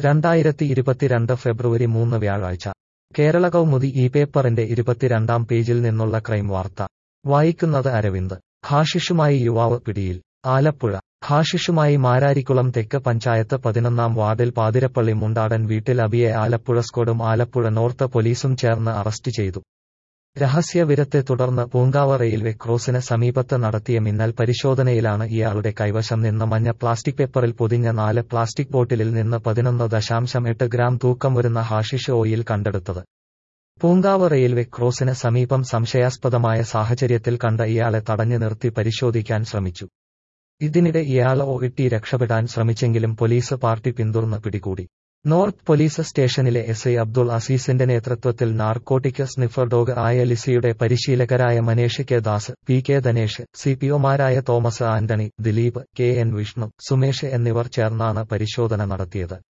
രണ്ടായിരത്തി ഇരുപത്തിരണ്ട് ഫെബ്രുവരി മൂന്ന് വ്യാഴാഴ്ച കേരള കൗമുദി ഈ പേപ്പറിന്റെ ഇരുപത്തിരണ്ടാം പേജിൽ നിന്നുള്ള ക്രൈം വാർത്ത വായിക്കുന്നത് അരവിന്ദ് ഹാഷിഷുമായി യുവാവ് പിടിയിൽ ആലപ്പുഴ ഹാഷിഷുമായി മാരാരിക്കുളം തെക്ക് പഞ്ചായത്ത് പതിനൊന്നാം വാർഡിൽ പാതിരപ്പള്ളി മുണ്ടാടൻ വീട്ടിൽ അബിയെ ആലപ്പുഴ സ്ക്വാഡും ആലപ്പുഴ നോർത്ത് പോലീസും ചേർന്ന് അറസ്റ്റ് ചെയ്തു രഹസ്യവിരത്തെ തുടർന്ന് പൂങ്കാവ് റെയിൽവേ ക്രോസിന് സമീപത്ത് നടത്തിയ മിന്നൽ പരിശോധനയിലാണ് ഇയാളുടെ കൈവശം നിന്ന് മഞ്ഞ പ്ലാസ്റ്റിക് പേപ്പറിൽ പൊതിഞ്ഞ നാല് പ്ലാസ്റ്റിക് ബോട്ടിലിൽ നിന്ന് പതിനൊന്ന് ദശാംശം എട്ട് ഗ്രാം തൂക്കം വരുന്ന ഹാഷിഷ് ഓയിൽ കണ്ടെടുത്തത് പൂങ്കാവ് റെയിൽവേ ക്രോസിന് സമീപം സംശയാസ്പദമായ സാഹചര്യത്തിൽ കണ്ട ഇയാളെ തടഞ്ഞു നിർത്തി പരിശോധിക്കാൻ ശ്രമിച്ചു ഇതിനിടെ ഇയാൾ ഓയിട്ടി രക്ഷപ്പെടാൻ ശ്രമിച്ചെങ്കിലും പോലീസ് പാർട്ടി പിന്തുടർന്ന് പിടികൂടി നോർത്ത് പോലീസ് സ്റ്റേഷനിലെ എസ് ഐ അബ്ദുൾ അസീസിന്റെ നേതൃത്വത്തിൽ നാർക്കോട്ടിക് സ്നിഫർ ഡോഗ് ആയ ലിസിയുടെ പരിശീലകരായ Manesh K Das P K Dhanesh C P ഒമാരായ Thomas Antony Dileep K N Vishnu Sumesh എന്നിവർ ചേർന്നാണ് പരിശോധന നടത്തിയത്